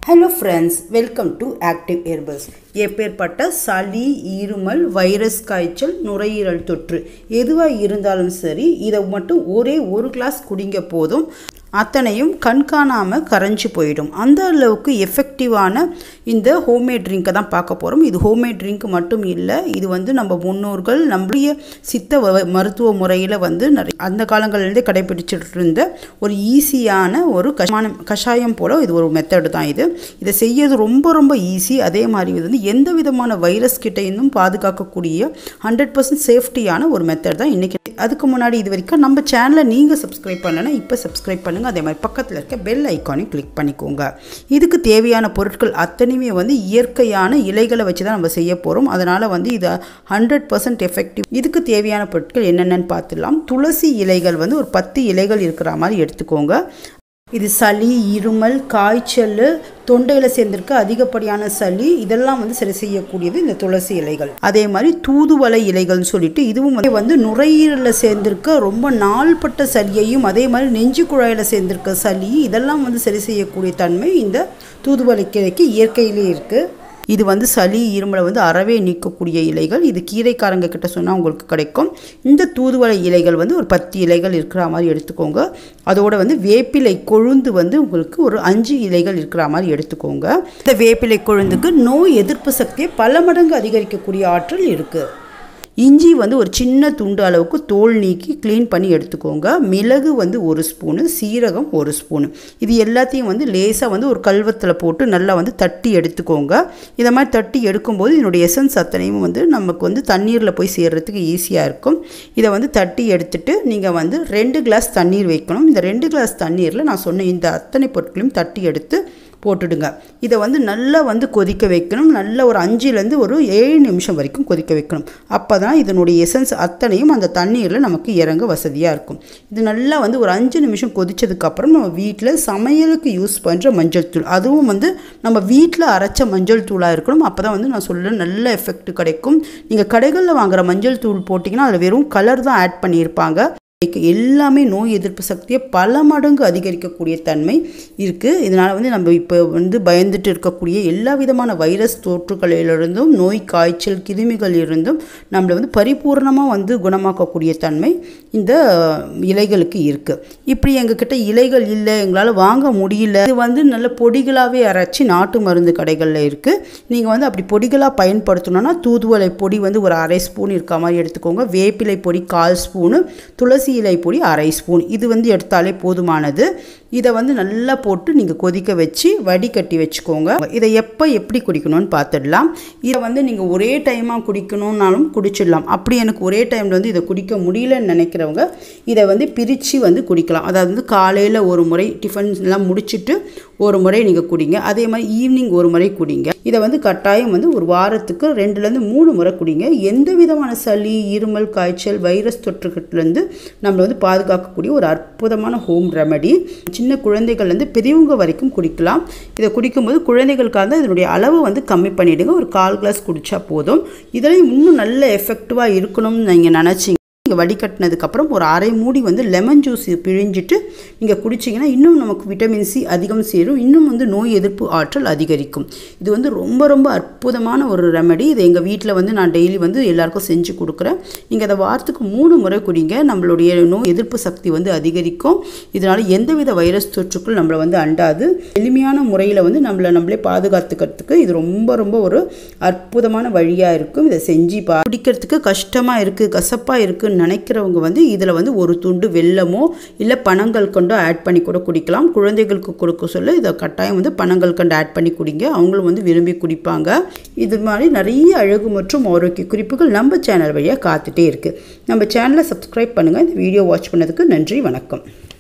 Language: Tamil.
hello friends welcome to active airbus எப்பேற்பட்ட சளி இருமல் வைரஸ் காய்ச்சல் நுரையீரல் தொற்று எதுவாக இருந்தாலும் சரி இதை மட்டும் ஒரே ஒரு கிளாஸ் குடிங்க போதும் அத்தனையும் கண்காணாமல் கரைஞ்சி போயிடும் அந்த அளவுக்கு எஃபெக்டிவான இந்த ஹோம்மேட் ட்ரிங்கை தான் பார்க்க போகிறோம் இது ஹோம்மேட் ட்ரிங்க் மட்டும் இல்லை இது வந்து நம்ம முன்னோர்கள் நம்முடைய சித்த வ- மருத்துவ முறையில் வந்து நிறைய அந்த காலங்களிலிருந்தே கடைபிடிச்சிட்டு இருந்த ஒரு ஈஸியான ஒரு கஷமான கஷாயம் போல் இது ஒரு மெத்தடு தான் இது இதை செய்யறது ரொம்ப ரொம்ப ஈஸி அதே மாதிரி இது வந்து எந்த விதமான வைரஸ் கிட்ட இருந்தும் பாதுகாக்கக்கூடிய ஹண்ட்ரட் பர்சன்ட் சேஃப்டியான ஒரு மெத்தட் தான் இன்றைக்கி அதுக்கு முன்னாடி இது வரைக்கும் நம்ம சேனலை நீங்கள் சப்ஸ்கிரைப் பண்ணலைன்னா இப்போ சப்ஸ்கிரைப் பண்ணுங்கள் அதே மாதிரி பக்கத்தில் இருக்க பெல் ஐக்கானையும் கிளிக் பண்ணிக்கோங்க இதுக்கு தேவையான பொருட்கள் அத்தனையுமே வந்து இயற்கையான இலைகளை வச்சு தான் நம்ம செய்ய போகிறோம் அதனால் வந்து இது ஹண்ட்ரட் பர்சன்ட் எஃபெக்டிவ் இதுக்கு தேவையான பொருட்கள் என்னென்னு பார்த்துடலாம் துளசி இலைகள் வந்து ஒரு பத்து இலைகள் இருக்கிற மாதிரி எடுத்துக்கோங்க இது சளி இருமல் காய்ச்சல் தொண்டையில் சேர்ந்திருக்க அதிகப்படியான சளி இதெல்லாம் வந்து சரி செய்யக்கூடியது இந்த துளசி இலைகள் அதே மாதிரி தூதுவளை இலைகள்னு சொல்லிட்டு இதுவும் வந்து வந்து நுரையீரலில் சேர்ந்திருக்க ரொம்ப நாள்பட்ட சளியையும் அதே மாதிரி நெஞ்சு குழாயில் சேர்ந்திருக்க சளி இதெல்லாம் வந்து சரி செய்யக்கூடிய தன்மை இந்த தூதுவளை கிளைக்கு இயற்கையிலே இருக்குது இது வந்து சளி இருமலை வந்து அறவே நீக்கக்கூடிய இலைகள் இது கீரைக்காரங்க கிட்ட சொன்னால் உங்களுக்கு கிடைக்கும் இந்த தூதுவளை இலைகள் வந்து ஒரு பத்து இலைகள் இருக்கிற மாதிரி எடுத்துக்கோங்க அதோட வந்து வேப்பிலை கொழுந்து வந்து உங்களுக்கு ஒரு அஞ்சு இலைகள் இருக்கிற மாதிரி எடுத்துக்கோங்க இந்த வேப்பிலை கொழுந்துக்கு நோய் எதிர்ப்பு சக்தியை பல மடங்கு அதிகரிக்கக்கூடிய ஆற்றல் இருக்குது இஞ்சி வந்து ஒரு சின்ன துண்டு அளவுக்கு தோல் நீக்கி க்ளீன் பண்ணி எடுத்துக்கோங்க மிளகு வந்து ஒரு ஸ்பூனு சீரகம் ஒரு ஸ்பூனு இது எல்லாத்தையும் வந்து லேசாக வந்து ஒரு கல்வத்தில் போட்டு நல்லா வந்து தட்டி எடுத்துக்கோங்க இதை மாதிரி தட்டி எடுக்கும்போது இதனுடைய எசன்ஸ் அத்தனையும் வந்து நமக்கு வந்து தண்ணீரில் போய் சேர்றதுக்கு ஈஸியாக இருக்கும் இதை வந்து தட்டி எடுத்துட்டு நீங்கள் வந்து ரெண்டு கிளாஸ் தண்ணீர் வைக்கணும் இந்த ரெண்டு கிளாஸ் தண்ணீரில் நான் சொன்ன இந்த அத்தனை பொருட்களையும் தட்டி எடுத்து போட்டுடுங்க இதை வந்து நல்லா வந்து கொதிக்க வைக்கணும் நல்ல ஒரு அஞ்சுலேருந்து ஒரு ஏழு நிமிஷம் வரைக்கும் கொதிக்க வைக்கணும் அப்போ தான் இதனுடைய எசன்ஸ் அத்தனையும் அந்த தண்ணீரில் நமக்கு இறங்க வசதியாக இருக்கும் இது நல்லா வந்து ஒரு அஞ்சு நிமிஷம் கொதிச்சதுக்கப்புறம் நம்ம வீட்டில் சமையலுக்கு யூஸ் பண்ணுற மஞ்சள் தூள் அதுவும் வந்து நம்ம வீட்டில் அரைச்ச மஞ்சள் தூளாக இருக்கணும் அப்போ தான் வந்து நான் சொல்ல நல்ல எஃபெக்ட் கிடைக்கும் நீங்கள் கடைகளில் வாங்குற மஞ்சள் தூள் போட்டிங்கன்னா அதில் வெறும் கலர் தான் ஆட் பண்ணியிருப்பாங்க இதுக்கு எல்லாமே நோய் எதிர்ப்பு சக்தியை பல மடங்கு அதிகரிக்கக்கூடிய தன்மை இருக்குது இதனால் வந்து நம்ம இப்போ வந்து பயந்துட்டு இருக்கக்கூடிய எல்லா விதமான வைரஸ் தொற்றுகளிலிருந்தும் நோய் காய்ச்சல் கிருமிகள் இருந்தும் நம்மளை வந்து பரிபூர்ணமாக வந்து குணமாக்கக்கூடிய தன்மை இந்த இலைகளுக்கு இருக்குது இப்படி எங்ககிட்ட இலைகள் இல்லை எங்களால் வாங்க முடியல இது வந்து நல்ல பொடிகளாகவே அரைச்சி நாட்டு மருந்து கடைகளில் இருக்குது நீங்கள் வந்து அப்படி பொடிகளாக பயன்படுத்தணும்னா தூதுவளை பொடி வந்து ஒரு அரை ஸ்பூன் இருக்க மாதிரி எடுத்துக்கோங்க வேப்பிலை பொடி கால் ஸ்பூனு துளசி இலை பொடி அரை ஸ்பூன் இது வந்து எடுத்தாலே போதுமானது இதை வந்து நல்லா போட்டு நீங்கள் கொதிக்க வச்சு வடிகட்டி வச்சுக்கோங்க இதை எப்போ எப்படி குடிக்கணும்னு பார்த்துடலாம் இதை வந்து நீங்கள் ஒரே டைமாக குடிக்கணும்னாலும் குடிச்சிடலாம் அப்படி எனக்கு ஒரே டைமில் வந்து இதை குடிக்க முடியலன்னு நினைக்கிறவங்க இதை வந்து பிரித்து வந்து குடிக்கலாம் அதாவது வந்து காலையில் ஒரு முறை டிஃபன் எல்லாம் முடிச்சுட்டு ஒரு முறை நீங்கள் குடிங்க அதே மாதிரி ஈவினிங் ஒரு முறை குடிங்க இதை வந்து கட்டாயம் வந்து ஒரு வாரத்துக்கு ரெண்டுலேருந்து மூணு முறை குடிங்க எந்த விதமான சளி இருமல் காய்ச்சல் வைரஸ் தொற்றுக்கிட்டேருந்து நம்மளை வந்து பாதுகாக்கக்கூடிய ஒரு அற்புதமான ஹோம் ரெமடி சின்ன குழந்தைகள்லேருந்து பெரியவங்க வரைக்கும் குடிக்கலாம் இதை குடிக்கும்போது குழந்தைகளுக்காக தான் இதனுடைய அளவு வந்து கம்மி பண்ணிவிடுங்க ஒரு கால் கிளாஸ் குடித்தா போதும் இதில் இன்னும் நல்ல எஃபெக்டிவாக இருக்கணும்னு நீங்கள் நினச்சிங்க நீங்கள் வடிகட்டினதுக்கப்புறம் ஒரு அரை மூடி வந்து லெமன் ஜூஸ் பிழிஞ்சிட்டு நீங்கள் குடிச்சிங்கன்னா இன்னும் நமக்கு விட்டமின் சி அதிகம் சேரும் இன்னும் வந்து நோய் எதிர்ப்பு ஆற்றல் அதிகரிக்கும் இது வந்து ரொம்ப ரொம்ப அற்புதமான ஒரு ரெமடி இது எங்கள் வீட்டில் வந்து நான் டெய்லி வந்து எல்லாருக்கும் செஞ்சு கொடுக்குறேன் நீங்கள் அதை வாரத்துக்கு மூணு முறை குடிங்க நம்மளுடைய நோய் எதிர்ப்பு சக்தி வந்து அதிகரிக்கும் இதனால் எந்தவித வைரஸ் தொற்றுக்கள் நம்மளை வந்து அண்டாது எளிமையான முறையில் வந்து நம்மளை நம்மளே பாதுகாத்துக்கிறதுக்கு இது ரொம்ப ரொம்ப ஒரு அற்புதமான வழியாக இருக்கும் இதை செஞ்சு பா குடிக்கிறதுக்கு கஷ்டமாக இருக்குது கசப்பாக இருக்குன்னு நினைக்கிறவங்க வந்து இதில் வந்து ஒரு துண்டு வெல்லமோ இல்லை பனங்கள் கொண்டோ ஆட் பண்ணி கூட குடிக்கலாம் குழந்தைகளுக்கு கொடுக்க சொல்ல இதை கட்டாயம் வந்து பனங்கள் கண்டு ஆட் பண்ணி குடிங்க அவங்களும் வந்து விரும்பி குடிப்பாங்க இது மாதிரி நிறைய அழகு மற்றும் ஆரோக்கிய குறிப்புகள் நம்ம சேனல் வழியாக காத்துட்டே இருக்குது நம்ம சேனலை சப்ஸ்கிரைப் பண்ணுங்கள் இந்த வீடியோ வாட்ச் பண்ணதுக்கு நன்றி வணக்கம்